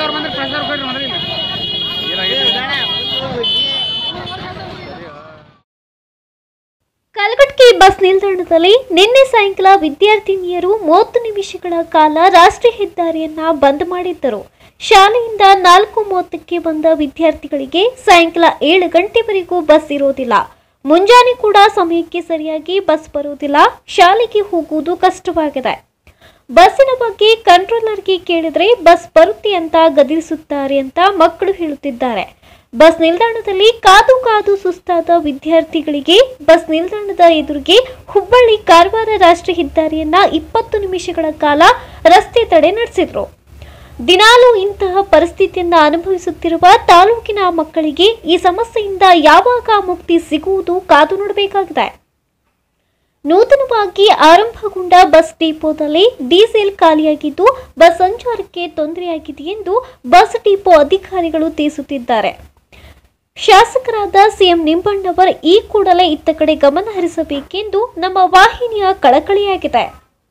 ಅವ್ರು ಬಂದ್ರೆ ಪ್ರೆಸರ್ ಕೊಡ್ರಿ ಮೊದಲಿಗೆ ಕಲಘಟಕಿ ಬಸ್ ನಿಲ್ದಾಣದಲ್ಲಿ ನಿನ್ನೆ ಸಾಯಂಕಾಲ ವಿದ್ಯಾರ್ಥಿನಿಯರು ಮೂವತ್ತು ನಿಮಿಷಗಳ ಕಾಲ ರಾಷ್ಟ್ರೀಯ ಹೆದ್ದಾರಿಯನ್ನ ಬಂದ್ ಮಾಡಿದ್ದರು ಶಾಲೆಯಿಂದ ನಾಲ್ಕು ಮೂವತ್ತಕ್ಕೆ ಬಂದ ವಿದ್ಯಾರ್ಥಿಗಳಿಗೆ ಸಾಯಂಕಾಲ ಏಳು ಗಂಟೆವರೆಗೂ ಬಸ್ ಇರೋದಿಲ್ಲ ಮುಂಜಾನೆ ಕೂಡ ಸಮಯಕ್ಕೆ ಸರಿಯಾಗಿ ಬಸ್ ಬರುವುದಿಲ್ಲ ಶಾಲೆಗೆ ಹೋಗುವುದು ಕಷ್ಟವಾಗಿದೆ ಬಸ್ಸಿನ ಬಗ್ಗೆ ಕಂಟ್ರೋಲರ್ಗೆ ಕೇಳಿದ್ರೆ ಬಸ್ ಬರುತ್ತೆ ಅಂತ ಗದರಿಸುತ್ತಾರೆ ಅಂತ ಮಕ್ಕಳು ಹೇಳುತ್ತಿದ್ದಾರೆ ಬಸ್ ನಿಲ್ದಾಣದಲ್ಲಿ ಕಾದು ಕಾದು ಸುಸ್ತಾದ ವಿದ್ಯಾರ್ಥಿಗಳಿಗೆ ಬಸ್ ನಿಲ್ದಾಣದ ಎದುರಿಗೆ ಹುಬ್ಬಳ್ಳಿ ಕಾರವಾರ ರಾಷ್ಟ್ರೀಯ ಹೆದ್ದಾರಿಯನ್ನ ಇಪ್ಪತ್ತು ನಿಮಿಷಗಳ ಕಾಲ ರಸ್ತೆ ತಡೆ ನಡೆಸಿದ್ರು ದಿನಾಲೂ ಇಂತಹ ಪರಿಸ್ಥಿತಿಯನ್ನ ಅನುಭವಿಸುತ್ತಿರುವ ತಾಲೂಕಿನ ಮಕ್ಕಳಿಗೆ ಈ ಸಮಸ್ಯೆಯಿಂದ ಯಾವಾಗ ಮುಕ್ತಿ ಸಿಗುವುದು ಕಾದು ನೋಡಬೇಕಾಗಿದೆ ನೂತನವಾಗಿ ಆರಂಭಗೊಂಡ ಬಸ್ ಡಿಪೋದಲ್ಲಿ ಡೀಸೆಲ್ ಖಾಲಿಯಾಗಿದ್ದು ಬಸ್ ಸಂಚಾರಕ್ಕೆ ತೊಂದರೆಯಾಗಿದೆ ಎಂದು ಬಸ್ ಡಿಪೋ ಅಧಿಕಾರಿಗಳು ತಿಳಿಸುತ್ತಿದ್ದಾರೆ ಶಾಸಕರಾದ ಸಿಎಂ ನಿಂಬಣ್ಣವರ್ ಈ ಕೂಡಲೇ ಇತ್ತ ಕಡೆ ಗಮನ ಹರಿಸಬೇಕೆಂದು ನಮ್ಮ ವಾಹಿನಿಯ ಕಳಕಳಿಯಾಗಿದೆ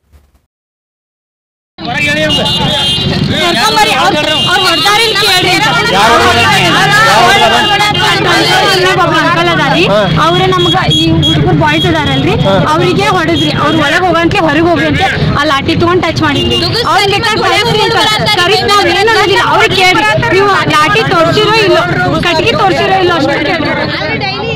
ಅವ್ರೆ ನಮ್ಗ ಈ ಹುಡುಗರು ಬಾಯ್ಸ್ ಅದಾರಲ್ರಿ ಅವ್ರಿಗೆ ಹೊಡೆದ್ರಿ ಅವ್ರು ಒಳಗ್ ಹೋಗಂತ್ಲೆ ಹೊರಗೆ ಹೋಗ್ರಿ ಅಂತ ಆ ಲಾಠಿ ತಗೊಂಡ್ ಟಚ್ ಮಾಡಿದ್ರಿ ಅವ್ರಿಗೆ ಕರೀಸ್ ನಾವ್ ಏನ್ ಅನ್ನೋದಿಲ್ಲ ಅವ್ರು ಕೇಳ್ರಿ ನೀವು ಲಾಠಿ ತೋರ್ಸಿರೋ ಇಲ್ಲೋ ಕಟ್ಗಿ ತೋರ್ಸಿರೋ ಇಲ್ಲೋ ಅಷ್ಟೇ ಕೇಳ್ರಿ